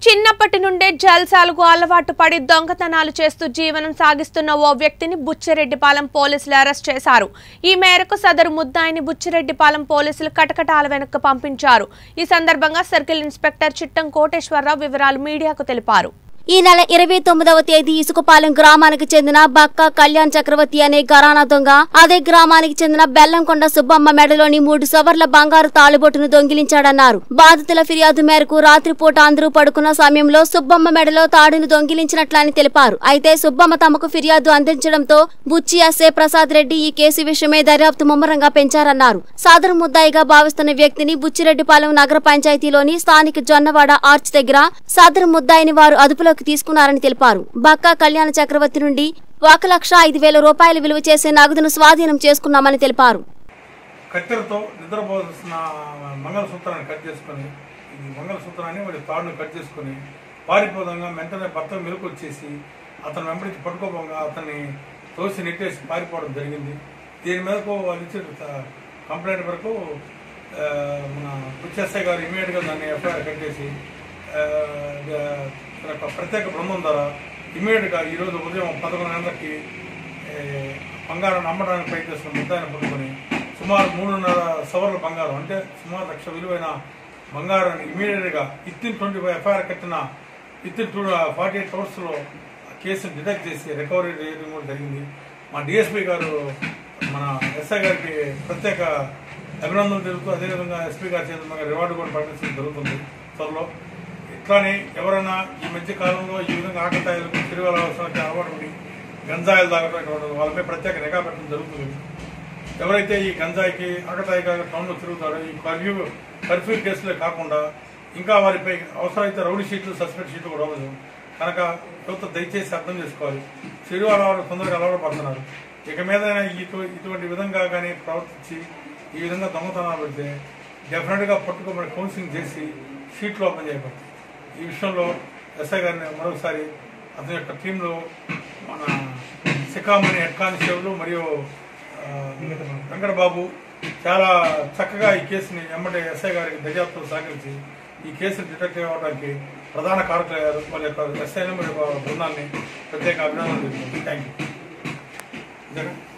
చిన్నప్పటి నుండే జల్సాలకు అలవాటు పడి దొంగతనాలు చేస్తూ జీవనం సాగిస్తున్న ఓ వ్యక్తిని బుచ్చిరెడ్డిపాలెం పోలీసులు అరెస్ట్ చేశారు ఈ మేరకు సదరు ముద్దాయిని బుచ్చిరెడ్డిపాలెం పోలీసులు కటకటాల వెనక్కు పంపించారు ఈ సందర్భంగా సర్కిల్ ఇన్స్పెక్టర్ చిట్టం కోటేశ్వరరావు వివరాలు మీడియాకు తెలిపారు ఈ నెల ఇరవై తొమ్మిదవ తేదీ ఇసుకపాలెం గ్రామానికి చెందిన బక్క కళ్యాణ్ చక్రవర్తి అనే ఘరానా దొంగ అదే గ్రామానికి చెందిన బెల్లంకొండ సుబ్బమ్మ మెడలోని మూడు సవర్ల బంగారు తాళిబొట్టును దొంగిలించాడన్నారు బాధితుల ఫిర్యాదు మేరకు రాత్రిపూట అందరూ పడుకున్న సమయంలో సుబ్బమ్మ మెడలో తాడును దొంగిలించినట్లని తెలిపారు అయితే సుబ్బమ్మ తమకు ఫిర్యాదు అందించడంతో బుచ్చి ఎస్ఏ ప్రసాద్ రెడ్డి ఈ కేసు విషయమై దర్యాప్తు ముమ్మరంగా పెంచారన్నారు సాదరు ముద్దాయిగా భావిస్తున్న వ్యక్తిని బుచ్చిరెడ్డిపాలెం నగర పంచాయతీలోని స్థానిక జొన్నవాడ ఆర్చ్ దగ్గర సాదరు ముద్దాయిని వారు అదుపులోకి తీసుకున్నారని తెలిపారు బక్కా కళ్యాణ చక్రవర్తి నుండి ఒక లక్ష ఐదు వేల రూపాయలు విలువ చేసే నగదును స్వాధీనం చేసుకున్నామని తెలిపారు కత్తెరతో నిద్రపోతున్న మంగళసూత్రాన్ని కట్ చేసుకొని ఈ మంగళసూత్రాన్ని వాడి తాడును కట్ చేసుకొని పారిపోదంగా వెంటనే భర్త మెలకు వచ్చేసి అతను వెంబడించి పట్టుకోపోగా అతన్ని తోసి నెట్టేసి పారిపోవడం జరిగింది దీని మీదకు వాళ్ళు ఇచ్చిన త- కంప్లైంట్ వరకు ఆ, మన పిచ్చెస్ఐ గారు ఇమీడియట్గా దాన్ని ఎఫ్ఐఆర్ కట్టేసి ఆ, తన యొక్క ప్రత్యేక బృందం ద్వారా ఇమీడియట్గా ఈరోజు ఉదయం పదకొండు గంటలకి ఏ, బంగారాన్ని అమ్మడానికి ప్రయత్నిస్తున్న ముద్దాయిని పట్టుకొని సుమారు మూడున్నర సవర్ల బంగారం అంటే సుమారు లక్ష విలువైన బంగారాన్ని ఇమీడియట్గా ఇత్తిన్ ట్వంటీ ఫైవ్ ఎఫ్ఐఆర్ కట్టిన ఇత్తిన్ టూ ఫార్టీ ఎయిట్ అవర్స్లో కేసును డిటెక్ట్ చేసి రికవరీ చేయడం కూడా జరిగింది మా డిఎస్పీ గారు మన ఎస్ఐ గారికి ప్రత్యేక అభినందనలు తెలుపుతూ అదేవిధంగా ఎస్పీ గారి చేతుల మీద రివార్డు కూడా ప్రకటించడం జరుగుతుంది త్వరలో ఇట్లానే ఎవరైనా ఈ మధ్య కాలంలో ఈ విధంగా ఆకతాయిలకు తిరుగల అవసరానికి అలవాటు పడి గంజాయిలు తాగడం ఇటువంటి వాళ్ళపై ప్రత్యేక నిఘా పెట్టడం జరుగుతుంది ఎవరైతే ఈ గంజాయికి ఆకతాయిగా టౌన్లో తిరుగుతారో ఈ కర్ఫ్యూ కర్ఫ్యూ కేసులే కాకుండా ఇంకా వారిపై అవసరమైతే రౌడీ షీట్లు సస్పెండ్ షీట్లు కూడా అవ్వదు కనుక యువత దయచేసి అర్థం చేసుకోవాలి చెడు అలవాటు తొందరగా అలవాటు పడుతున్నారు ఇక మీద ఇటు- ఇటువంటి విధంగా కానీ ప్రవర్తించి ఈ విధంగా దొంగతనాలు పెడితే డెఫినెట్గా పట్టుకోమని కౌన్సిలింగ్ చేసి షీట్లు ఓపెన్ చేయబడతాయి ఈ విషయంలో ఎస్ఐ గారిని మరొకసారి అతని యొక్క టీంలో మన సికామణి హెడ్ కానిస్టేబుల్ మరియు ఆ, వెంకటబాబు చాలా చక్కగా ఈ కేసుని ఎమ్మటి ఎస్ఐ గారికి దర్యాప్తు సహకరించి ఈ కేసును డిటెక్ట్ అవ్వడానికి ప్రధాన కారకులయ్యారు వాళ్ళ యొక్క ఎస్ఐ మరియు బృందాన్ని ప్రత్యేక అభినందనలు థ్యాంక్ యూ